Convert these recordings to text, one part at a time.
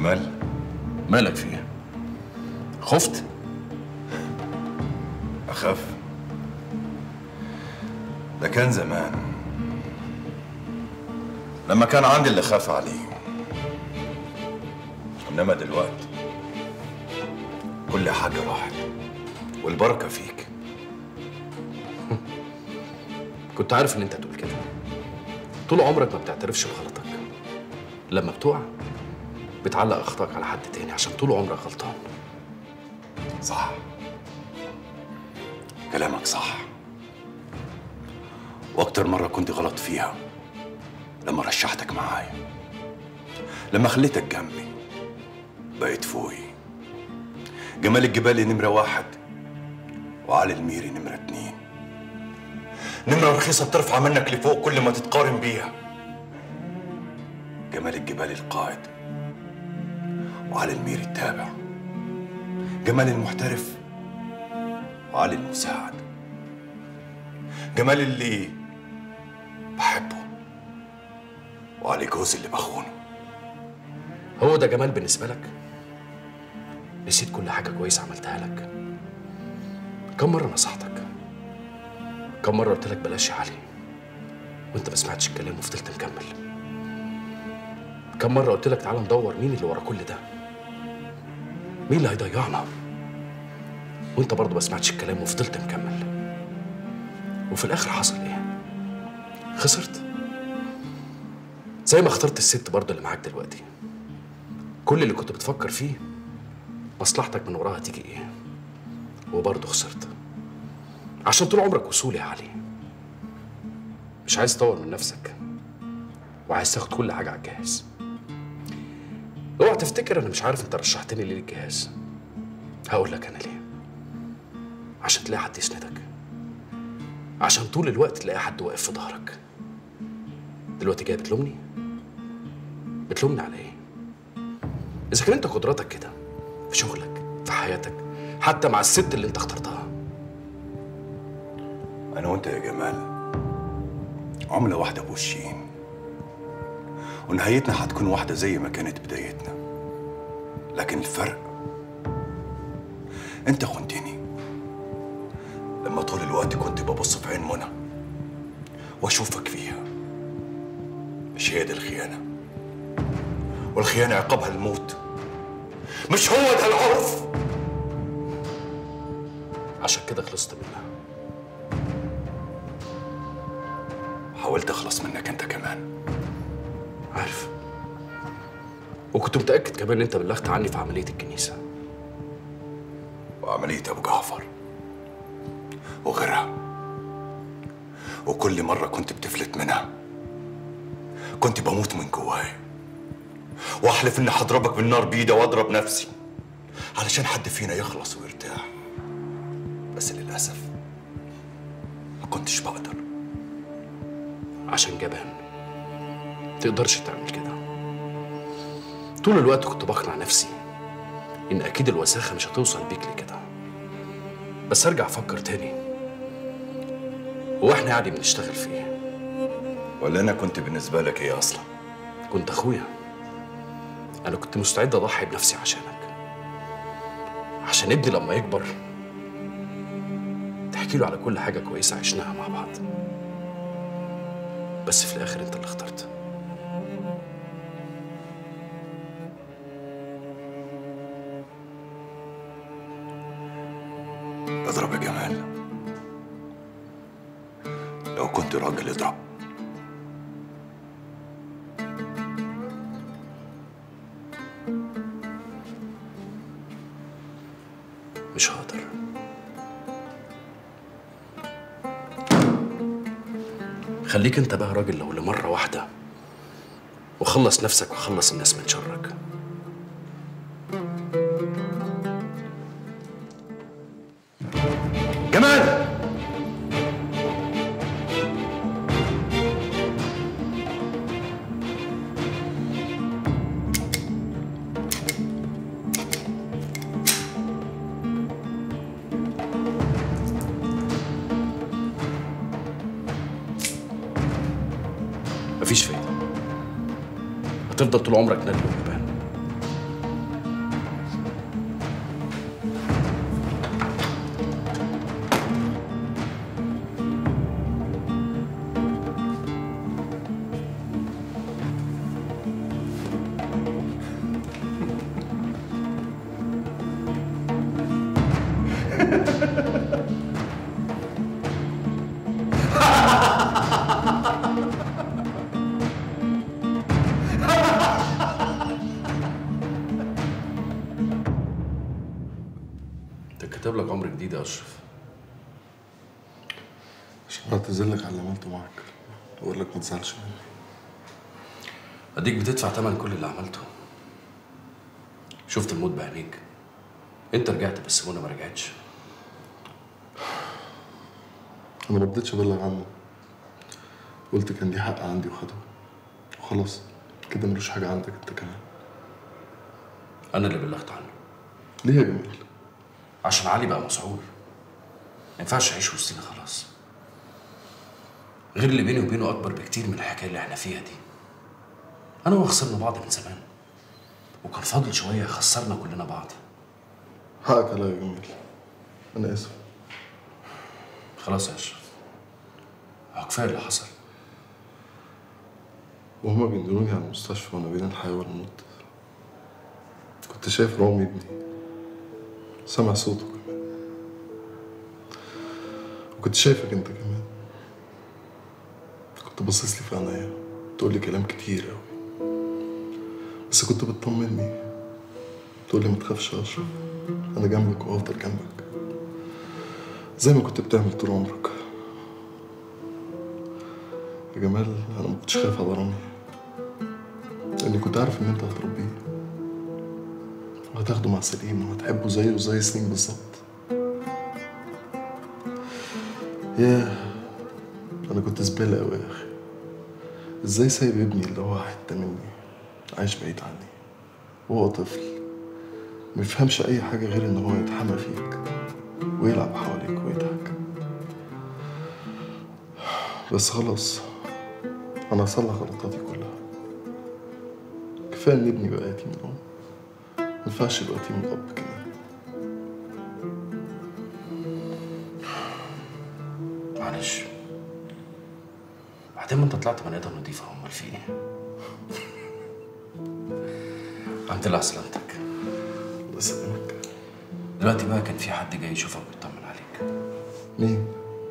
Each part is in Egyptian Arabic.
جمال مالك فيه خفت أخاف ده كان زمان لما كان عندي اللي خاف عليه إنما دلوقتي كل حاجة راحت والبركة فيك كنت عارف ان انت هتقول كده طول عمرك ما بتعترفش بغلطك لما بتقع بتعلق اخطائك على حد تاني عشان طول عمرك غلطان صح كلامك صح واكتر مرة كنت غلط فيها لما رشحتك معايا لما خليتك جنبي بقيت فوقي جمال الجبالي نمرة واحد وعلي الميري نمرة اتنين نمرة رخيصة بترفع منك لفوق كل ما تتقارن بيها جمال الجبالي القائد وعلي الميري التابع جمال المحترف وعلي المساعد جمال اللي بحبه وعلي جوز اللي بخونه هو ده جمال بالنسبه لك نسيت كل حاجه كويسه عملتها لك كم مره نصحتك كم مره قلت لك بلاش يا علي وانت ما سمعتش الكلام وفضلت مكمل كم مره قلت لك تعالى ندور مين اللي ورا كل ده مين اللي هيضيعنا وانت برضه ما سمعتش الكلام وفضلت مكمل وفي الاخر حصل ايه خسرت زي ما اخترت الست برضه اللي معاك دلوقتي كل اللي كنت بتفكر فيه مصلحتك من وراها تيجي ايه وبرضه خسرت عشان طول عمرك وصول يا علي مش عايز تطور من نفسك وعايز تاخد كل حاجه على الجاهز اوعى تفتكر انا مش عارف انت رشحتني ليه للجهاز هقول لك انا ليه عشان تلاقي حد يسندك عشان طول الوقت تلاقي حد واقف في ظهرك دلوقتي جاي بتلومني بتلومني على ايه اذا كان انت قدراتك كده في شغلك في حياتك حتى مع الست اللي انت اخترتها أنا وأنت يا جمال عملة واحدة بوشين ونهايتنا هتكون واحدة زي ما كانت بدايتنا لكن الفرق أنت خنتني لما طول الوقت كنت ببص في عين منى وأشوفك فيها مش هي دي الخيانة والخيانة عقابها الموت مش هو ده العرف عشان كده خلصت منها حاولت أخلص منك أنت كمان عارف وكنت متاكد كمان ان انت بلغت عني في عمليه الكنيسه وعملية أبو جعفر وغيرها وكل مرة كنت بتفلت منها كنت بموت من جواي وأحلف إني هضربك بالنار بإيدي وأضرب نفسي علشان حد فينا يخلص ويرتاح بس للأسف ما كنتش بقدر عشان جبان تقدرش تعمل كده طول الوقت كنت بقنع نفسي ان اكيد الوساخه مش هتوصل بيك لكده بس ارجع افكر تاني هو احنا يعني بنشتغل في ايه ولا أنا كنت بالنسبة لك إيه أصلا كنت اخويا انا كنت مستعد اضحي بنفسي عشانك عشان ابني لما يكبر تحكي له على كل حاجه كويسه عشناها مع بعض بس في الاخر انت اللي اخترت اضرب يا جمال لو كنت راجل اضرب مش هقدر خليك انت بقى راجل لو لمرة واحدة وخلص نفسك وخلص الناس من شرك جمال مفيش فايدة هتفضل طول عمرك ندل وجبان انت كاتب لك عمر جديد يا اشرف عشان اعتذر لك على اللي عملته معاك واقول لك ما تزعلش مني اديك بتدفع تمن كل اللي عملته شفت الموت بعينيك انت رجعت بس منى ما رجعتش انا ما رضيتش ابلغ عنه قلت كان دي حق عندي وخده وخلاص كده ملوش حاجه عندك انت كمان انا اللي بلغت عنه ليه يا جميل عشان علي بقى مسعور ما ينفعش يعيش وسطينا خلاص غير اللي بيني وبينه اكبر بكتير من الحكايه اللي احنا فيها دي انا وهو خسرنا بعض من زمان وكان فاضل شويه خسرنا كلنا بعض حقك عليا يا جميل انا اسف خلاص يا اشرف هو كفايه اللي حصل وهما بينزلوني على المستشفى وانا بين الحياه والموت كنت شايف رامي ابني سامع صوته كمان وكنت شايفك انت كمان كنت باصص لي في عينيا تقول لي كلام كتير قوي بس كنت بتطمني تقول لي ما تخافش يا اشرف انا جنبك وافضل جنبك زي ما كنت بتعمل طول عمرك يا جمال انا ما كنتش خايف على رامي لاني كنت عارف ان انت هتربيه وهتاخده مع سليم وهتحبه زيه وزي سنين بالظبط ياه انا كنت زباله قوي يا اخي ازاي سايب ابني اللي هو حته مني عايش بعيد عني وهو طفل ما يفهمش اي حاجه غير ان هو يتحمى فيك ويلعب حواليك ويضحك بس خلاص انا هصلح غلطاتي كلها كفايه ان ابني بقى يتيم الام ما ينفعش يبقى يتيم الاب كمان معلش بعدين ما انت طلعت بني ادم نضيف امال في ايه الحمد لله على سلامتك الله يسلمك دلوقتي بقى كان في حد جاي يشوفك ويطمن عليك مين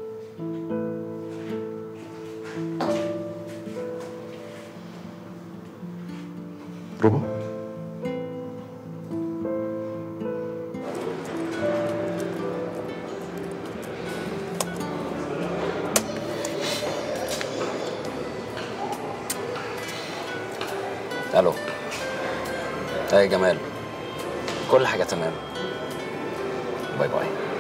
ربع الو ايه يا جمال كل حاجه تمام باي باي